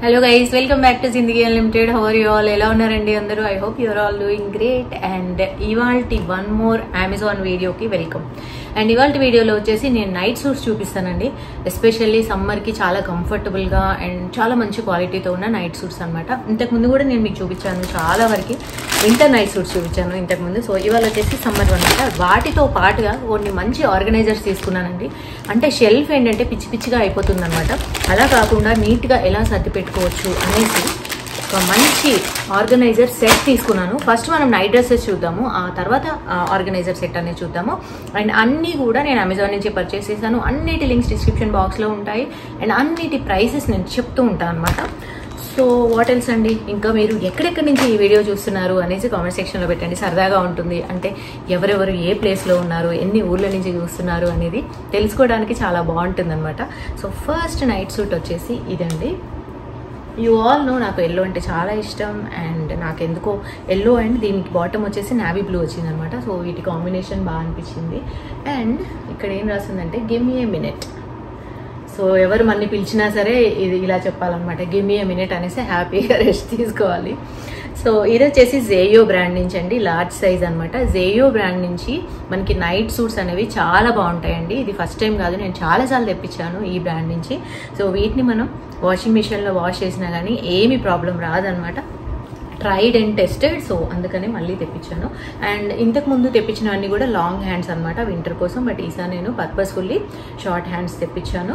hello guys welcome back to Zindagi unlimited how are you all ఎలా ఉన్నారండి అందరూ I hope you are all doing great and ఇవాళ one more Amazon వీడియోకి welcome and ఇవాళ వీడియోలో వచ్చేసి నేను నైట్ సూట్స్ చూపిస్తానండి ఎస్పెషల్లీ సమ్మర్కి చాలా కంఫర్టబుల్గా అండ్ చాలా మంచి క్వాలిటీతో ఉన్న నైట్ సూట్స్ అనమాట ఇంతకుముందు కూడా నేను మీకు చూపించాను చాలా వరకు వింటర్ నైట్ సూట్స్ చూపించాను ఇంతకుముందు సో ఇవాళ వచ్చేసి సమ్మర్ అనమాట వాటితో పాటుగా కొన్ని మంచి ఆర్గనైజర్స్ తీసుకున్నానండి అంటే షెల్ఫ్ ఏంటంటే పిచ్చి పిచ్చిగా అయిపోతుంది అనమాట అలా కాకుండా నీట్గా ఎలా సర్ది పెట్టుకోవచ్చు అనేసి ఒక మంచి ఆర్గనైజర్ సెట్ తీసుకున్నాను ఫస్ట్ మనం నైట్ డ్రెస్సెస్ చూద్దాము ఆ తర్వాత ఆర్గనైజర్ సెట్ అనేది చూద్దాము అండ్ అన్నీ కూడా నేను అమెజాన్ నుంచి పర్చేస్ చేశాను అన్నిటి లింక్స్ డిస్క్రిప్షన్ బాక్స్లో ఉంటాయి అండ్ అన్నిటి ప్రైసెస్ నేను చెప్తూ ఉంటాను అనమాట సో వాట్ ఎల్స్ అండి ఇంకా మీరు ఎక్కడెక్కడి నుంచి ఈ వీడియో చూస్తున్నారు అనేసి కామెంట్ సెక్షన్లో పెట్టండి సరదాగా ఉంటుంది అంటే ఎవరెవరు ఏ ప్లేస్లో ఉన్నారు ఎన్ని ఊర్ల నుంచి చూస్తున్నారు అనేది తెలుసుకోవడానికి చాలా బాగుంటుంది అనమాట సో ఫస్ట్ నైట్ సూట్ వచ్చేసి ఇదండి యూ ఆల్ నో నాకు ఎల్లో అంటే చాలా ఇష్టం అండ్ నాకు ఎందుకో ఎల్లో అండ్ దీనికి బాటమ్ వచ్చేసి నావీ బ్లూ వచ్చింది అనమాట సో వీటి కాంబినేషన్ బాగా అనిపించింది అండ్ ఇక్కడ ఏం రాసిందంటే give me a minute so ఎవరు మన్ని పిలిచినా సరే ఇది ఇలా చెప్పాలన్నమాట గివ్ మీ ఏ మినిట్ అనేసి హ్యాపీగా రెస్ట్ తీసుకోవాలి సో ఇది వచ్చేసి జేయో బ్రాండ్ నుంచి అండి లార్జ్ సైజ్ అనమాట జేయో బ్రాండ్ నుంచి మనకి నైట్ సూట్స్ అనేవి చాలా బాగుంటాయండి ఇది ఫస్ట్ టైం కాదు నేను చాలాసార్లు తెప్పించాను ఈ బ్రాండ్ నుంచి సో వీటిని మనం వాషింగ్ మిషన్లో వాష్ చేసినా కానీ ఏమి ప్రాబ్లం రాదనమాట ట్రైడ్ అండ్ టెస్టెడ్ సో అందుకనే మళ్ళీ తెప్పించాను అండ్ ఇంతకు ముందు తెప్పించినవన్నీ కూడా లాంగ్ హ్యాండ్స్ అనమాట వింటర్ కోసం బట్ ఈసారి నేను పర్పస్ఫుల్లీ షార్ట్ హ్యాండ్స్ తెప్పించాను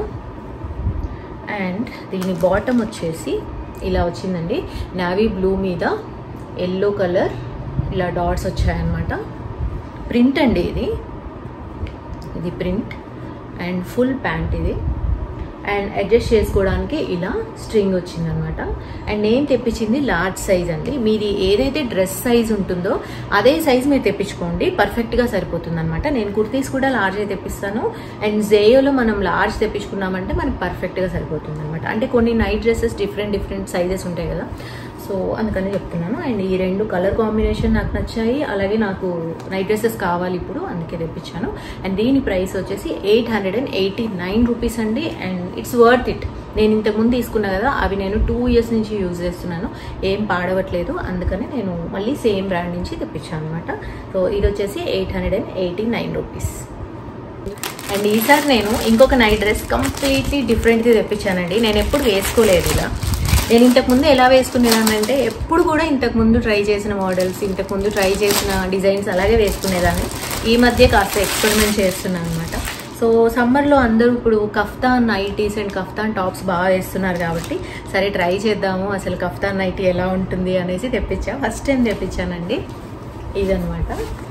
అండ్ దీని బాటమ్ వచ్చేసి ఇలా వచ్చిందండి నావీ బ్లూ మీద ఎల్లో కలర్ ఇలా డాట్స్ వచ్చాయన్నమాట ప్రింట్ అండి ఇది ఇది ప్రింట్ అండ్ ఫుల్ ప్యాంట్ ఇది అండ్ అడ్జస్ట్ చేసుకోవడానికి ఇలా స్ట్రింగ్ వచ్చిందనమాట అండ్ నేను తెప్పించింది లార్జ్ సైజ్ అండి మీది ఏదైతే డ్రెస్ సైజ్ ఉంటుందో అదే సైజ్ మీరు తెప్పించుకోండి పర్ఫెక్ట్గా సరిపోతుంది అనమాట నేను కుర్తీస్ కూడా లార్జ్ తెప్పిస్తాను అండ్ జేయోలో మనం లార్జ్ తెప్పించుకున్నామంటే మనకి పర్ఫెక్ట్గా సరిపోతుంది అనమాట అంటే కొన్ని night dresses different different sizes ఉంటాయి కదా సో అందుకని చెప్తున్నాను అండ్ ఈ రెండు కలర్ కాంబినేషన్ నాకు నచ్చాయి అలాగే నాకు నైట్ డ్రెస్సెస్ కావాలి ఇప్పుడు అందుకే తెప్పించాను అండ్ దీని ప్రైస్ వచ్చేసి eight hundred and eighty nine rupees అండి అండ్ ఇట్స్ వర్త్ ఇట్ నేను ఇంతకుముందు తీసుకున్నా కదా అవి నేను టూ ఇయర్స్ నుంచి యూజ్ చేస్తున్నాను ఏం పాడవట్లేదు అందుకని నేను మళ్ళీ సేమ్ బ్రాండ్ నుంచి తెప్పించాను అనమాట సో ఇది వచ్చేసి eight hundred and eighty nine rupees and ఈసారి నేను ఇంకొక నైట్ డ్రెస్ కంప్లీట్లీ డిఫరెంట్గా తెప్పించానండి నేను ఎప్పుడు వేసుకోలేదు ఇలా నేను ఇంతకుముందు ఎలా వేసుకునేదానంటే ఎప్పుడు కూడా ఇంతకుముందు ట్రై చేసిన మోడల్స్ ఇంతకుముందు ట్రై చేసిన డిజైన్స్ అలాగే వేసుకునేదాన్ని ఈ మధ్య కాస్త ఎక్స్పెరిమెంట్ చేస్తున్నాను అనమాట సో సమ్మర్లో అందరూ ఇప్పుడు kaftan nighties and kaftan tops బాగా వేస్తున్నారు కాబట్టి సరే ట్రై చేద్దాము అసలు కఫ్తాన్ నైటీ ఎలా ఉంటుంది అనేసి తెప్పించా ఫస్ట్ టైం తెప్పించానండి ఇదనమాట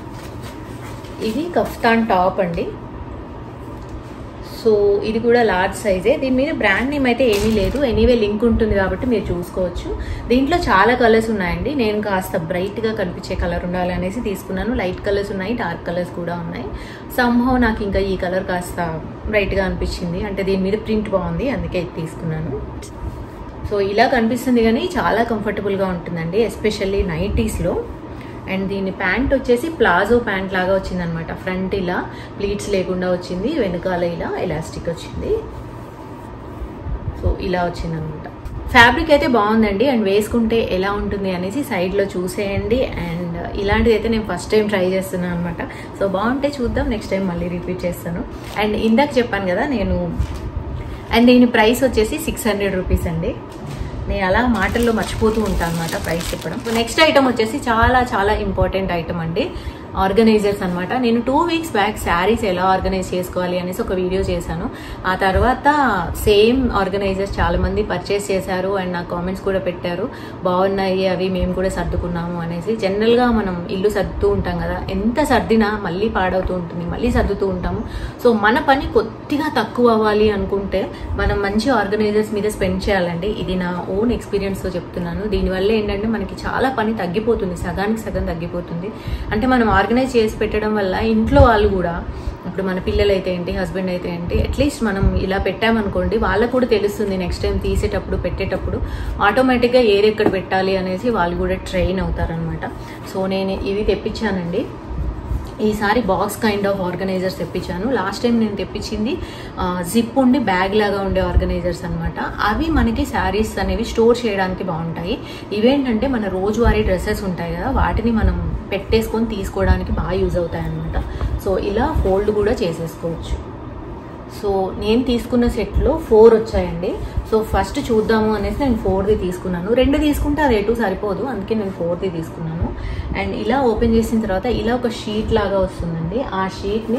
ఇది కఫ్తాన్ టాప్ అండి సో ఇది కూడా లార్జ్ సైజే దీని మీద బ్రాండ్ నేమ్ అయితే ఏమీ లేదు ఎనీవే లింక్ ఉంటుంది కాబట్టి మీరు చూసుకోవచ్చు దీంట్లో చాలా కలర్స్ ఉన్నాయండి నేను కాస్త బ్రైట్గా కనిపించే కలర్ ఉండాలి అనేసి తీసుకున్నాను లైట్ కలర్స్ ఉన్నాయి డార్క్ కలర్స్ కూడా ఉన్నాయి సంహవ్ నాకు ఇంకా ఈ కలర్ కాస్త బ్రైట్గా అనిపించింది అంటే దీని మీద ప్రింట్ బాగుంది అందుకే ఇది తీసుకున్నాను సో ఇలా కనిపిస్తుంది కానీ చాలా కంఫర్టబుల్గా ఉంటుందండి ఎస్పెషల్లీ నైటీస్లో అండ్ దీని ప్యాంట్ వచ్చేసి ప్లాజో ప్యాంట్ లాగా వచ్చిందనమాట ఫ్రంట్ ఇలా ప్లీట్స్ లేకుండా వచ్చింది వెనకాల ఇలా ఎలాస్టిక్ వచ్చింది సో ఇలా వచ్చిందనమాట ఫ్యాబ్రిక్ అయితే బాగుందండి అండ్ వేసుకుంటే ఎలా ఉంటుంది అనేసి సైడ్లో చూసేయండి అండ్ ఇలాంటిది అయితే నేను ఫస్ట్ టైం ట్రై చేస్తున్నాను అనమాట సో బాగుంటే చూద్దాం నెక్స్ట్ టైం మళ్ళీ రిపీట్ చేస్తాను అండ్ ఇందాక చెప్పాను కదా నేను అండ్ దీని ప్రైస్ వచ్చేసి సిక్స్ హండ్రెడ్ రూపీస్ అండి నేను అలా మాటల్లో మర్చిపోతూ ఉంటాను అనమాట ప్రైస్ చెప్పడం నెక్స్ట్ ఐటమ్ వచ్చేసి చాలా చాలా ఇంపార్టెంట్ ఐటమ్ అండి ఆర్గనైజర్స్ అనమాట నేను టూ వీక్స్ బ్యాక్ శారీస్ ఎలా ఆర్గనైజ్ చేసుకోవాలి అనేసి ఒక వీడియో చేశాను ఆ తర్వాత సేమ్ ఆర్గనైజర్స్ చాలా మంది పర్చేస్ చేశారు అండ్ నాకు కామెంట్స్ కూడా పెట్టారు బాగున్నాయి అవి మేము కూడా సర్దుకున్నాము అనేసి జనరల్గా మనం ఇల్లు సర్దుతూ ఉంటాం కదా ఎంత సర్దినా మళ్ళీ పాడవుతూ ఉంటుంది మళ్ళీ సర్దుతూ ఉంటాము సో మన పని కొద్దిగా తక్కువ అవ్వాలి అనుకుంటే మనం మంచి ఆర్గనైజర్స్ మీద స్పెండ్ చేయాలండి ఇది నా ఓన్ ఎక్స్పీరియన్స్తో చెప్తున్నాను దీనివల్ల ఏంటంటే మనకి చాలా పని తగ్గిపోతుంది సగానికి సగం తగ్గిపోతుంది అంటే మనం ఆర్గనైజ్ చేసి పెట్టడం వల్ల ఇంట్లో వాళ్ళు కూడా ఇప్పుడు మన పిల్లలు అయితే ఏంటి హస్బెండ్ అయితే ఏంటి అట్లీస్ట్ మనం ఇలా పెట్టామనుకోండి వాళ్ళకు కూడా తెలుస్తుంది నెక్స్ట్ టైం తీసేటప్పుడు పెట్టేటప్పుడు ఆటోమేటిక్గా ఏది ఎక్కడ పెట్టాలి అనేసి వాళ్ళు కూడా ట్రైన్ అవుతారనమాట సో నేను ఇవి తెప్పించానండి ఈసారి బాక్స్ కైండ్ ఆఫ్ ఆర్గనైజర్స్ తెప్పించాను లాస్ట్ టైం నేను తెప్పించింది జిప్ ఉండి బ్యాగ్ లాగా ఉండే ఆర్గనైజర్స్ అనమాట అవి మనకి శారీస్ అనేవి స్టోర్ చేయడానికి బాగుంటాయి ఇవేంటంటే మన రోజువారీ డ్రెస్సెస్ ఉంటాయి కదా వాటిని మనం పెట్టేసుకొని తీసుకోవడానికి బాగా యూజ్ అవుతాయి అనమాట సో ఇలా ఫోల్డ్ కూడా చేసేసుకోవచ్చు సో నేను తీసుకున్న సెట్లో ఫోర్ వచ్చాయండి సో ఫస్ట్ చూద్దాము అనేసి నేను ఫోర్ది తీసుకున్నాను రెండు తీసుకుంటే అది ఎటు సరిపోదు అందుకే నేను ఫోర్ది తీసుకున్నాను అండ్ ఇలా ఓపెన్ చేసిన తర్వాత ఇలా ఒక షీట్ లాగా వస్తుందండి ఆ షీట్ని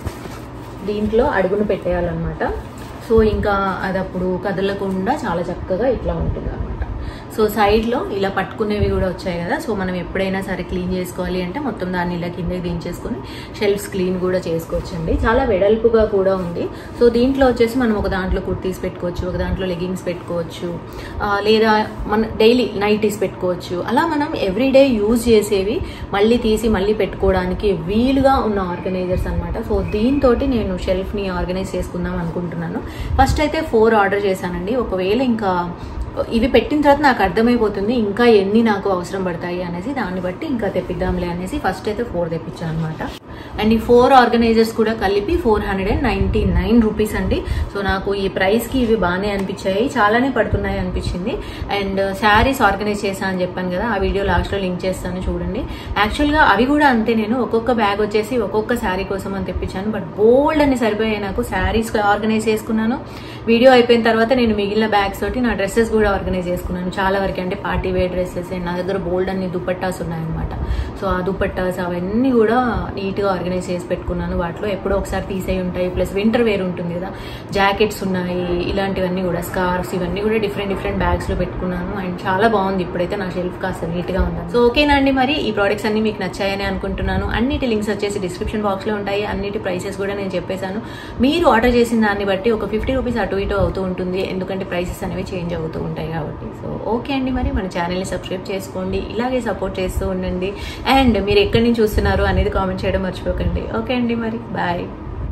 దీంట్లో అడుగును పెట్టేయాలన్నమాట సో ఇంకా అది అప్పుడు కదలకుండా చాలా చక్కగా ఇట్లా ఉంటుంది అనమాట సో సైడ్లో ఇలా పట్టుకునేవి కూడా వచ్చాయి కదా సో మనం ఎప్పుడైనా సరే క్లీన్ చేసుకోవాలి అంటే మొత్తం దాన్ని ఇలా కిందకి దించేసుకొని షెల్ఫ్స్ క్లీన్ కూడా చేసుకోవచ్చండి చాలా వెడల్పుగా కూడా ఉంది సో దీంట్లో వచ్చేసి మనం ఒక దాంట్లో కుర్తీస్ పెట్టుకోవచ్చు ఒక దాంట్లో లెగిన్స్ పెట్టుకోవచ్చు ఆ, లేదా మన డైలీ నైటీస్ పెట్టుకోవచ్చు అలా మనం ఎవ్రీడే యూజ్ చేసేవి మళ్ళీ తీసి మళ్ళీ పెట్టుకోవడానికి వీలుగా ఉన్న ఆర్గనైజర్స్ అనమాట సో దీంతో నేను షెల్ఫ్ని ఆర్గనైజ్ చేసుకుందాం అనుకుంటున్నాను ఫస్ట్ అయితే ఫోర్ ఆర్డర్ చేశానండి ఒకవేళ ఇంకా ఇవి పెట్టిన తర్వాత నాకు అర్థమైపోతుంది ఇంకా ఎన్ని నాకు అవసరం పడతాయి అనేసి దాన్ని బట్టి ఇంకా తెప్పిద్దాంలే అనేసి ఫస్ట్ అయితే ఫోర్ తెప్పించాను అనమాట అండ్ ఈ ఫోర్ ఆర్గనైజర్స్ కూడా కలిపి four hundred and ninety nine rupees అండి సో నాకు ఈ ప్రైస్ కి ఇవి బాగానే అనిపించాయి చాలానే పడుతున్నాయి అనిపించింది అండ్ శారీస్ ఆర్గనైజ్ చేశాను అని చెప్పాను కదా ఆ వీడియో లాస్ట్ లో లింక్ చేస్తాను చూడండి యాక్చువల్ గా అవి కూడా అంతే నేను ఒక్కొక్క బ్యాగ్ వచ్చేసి ఒక్కొక్క శారీ కోసం అని తెప్పించాను బట్ బోల్డ్ అని సరిపోయాయి నాకు శారీస్ ఆర్గనైజ్ చేసుకున్నాను వీడియో అయిపోయిన తర్వాత నేను మిగిలిన బ్యాగ్స్ తోటి నా డ్రెస్సెస్ కూడా ఆర్గనైజ్ చేసుకున్నాను చాలా వరకు అంటే పార్టీ వేర్ డ్రెస్సెస్ అండ్ నా దగ్గర బోల్డ్ అన్ని దుపట్టాస్ ఉన్నాయన్నమాట సో ఆ దుపట్టాస్ అవన్నీ కూడా నీట్ గా ఆర్గనైజ్ చేసి పెట్టుకున్నాను వాటిలో ఎప్పుడో ఒకసారి తీసేయి ఉంటాయి ప్లస్ వింటర్ వేర్ ఉంటుంది కదా జాకెట్స్ ఉన్నాయి ఇలాంటివన్నీ కూడా స్కార్ఫ్స్ ఇవన్నీ కూడా డిఫరెంట్ డిఫరెంట్ బ్యాగ్స్ లో పెట్టుకున్నాను అండ్ చాలా బాగుంది ఇప్పుడైతే నా షెల్ఫ్ కాస్త నీట్ గా ఉంది సో ఓకేనా అండి మరి ఈ ప్రోడక్ట్స్ అన్ని మీకు నచ్చాయని అనుకుంటున్నాను అన్నిటి లింక్స్ వచ్చేసి డిస్క్రిప్షన్ బాక్స్ లో ఉంటాయి అన్నిటి ప్రైసెస్ కూడా నేను చెప్పేశాను మీరు ఆర్డర్ చేసిన దాన్ని బట్టి ఒక ఫిఫ్టీ రూపీస్ అటు ఇటు అవుతూ ఉంటుంది ఎందుకంటే ప్రైసెస్ అనేవి చేంజ్ అవుతూ ఉంటాయి కాబట్టి సో ఓకే అండి మరి మన ఛానల్ని సబ్స్క్రైబ్ చేసుకోండి ఇలాగే సపోర్ట్ చేస్తూ ఉండండి అండ్ మీరు ఎక్కడి నుంచి చూస్తున్నారు అనేది కామెంట్ చేయడం మర్చిపోకండి ఓకే అండి మరి బాయ్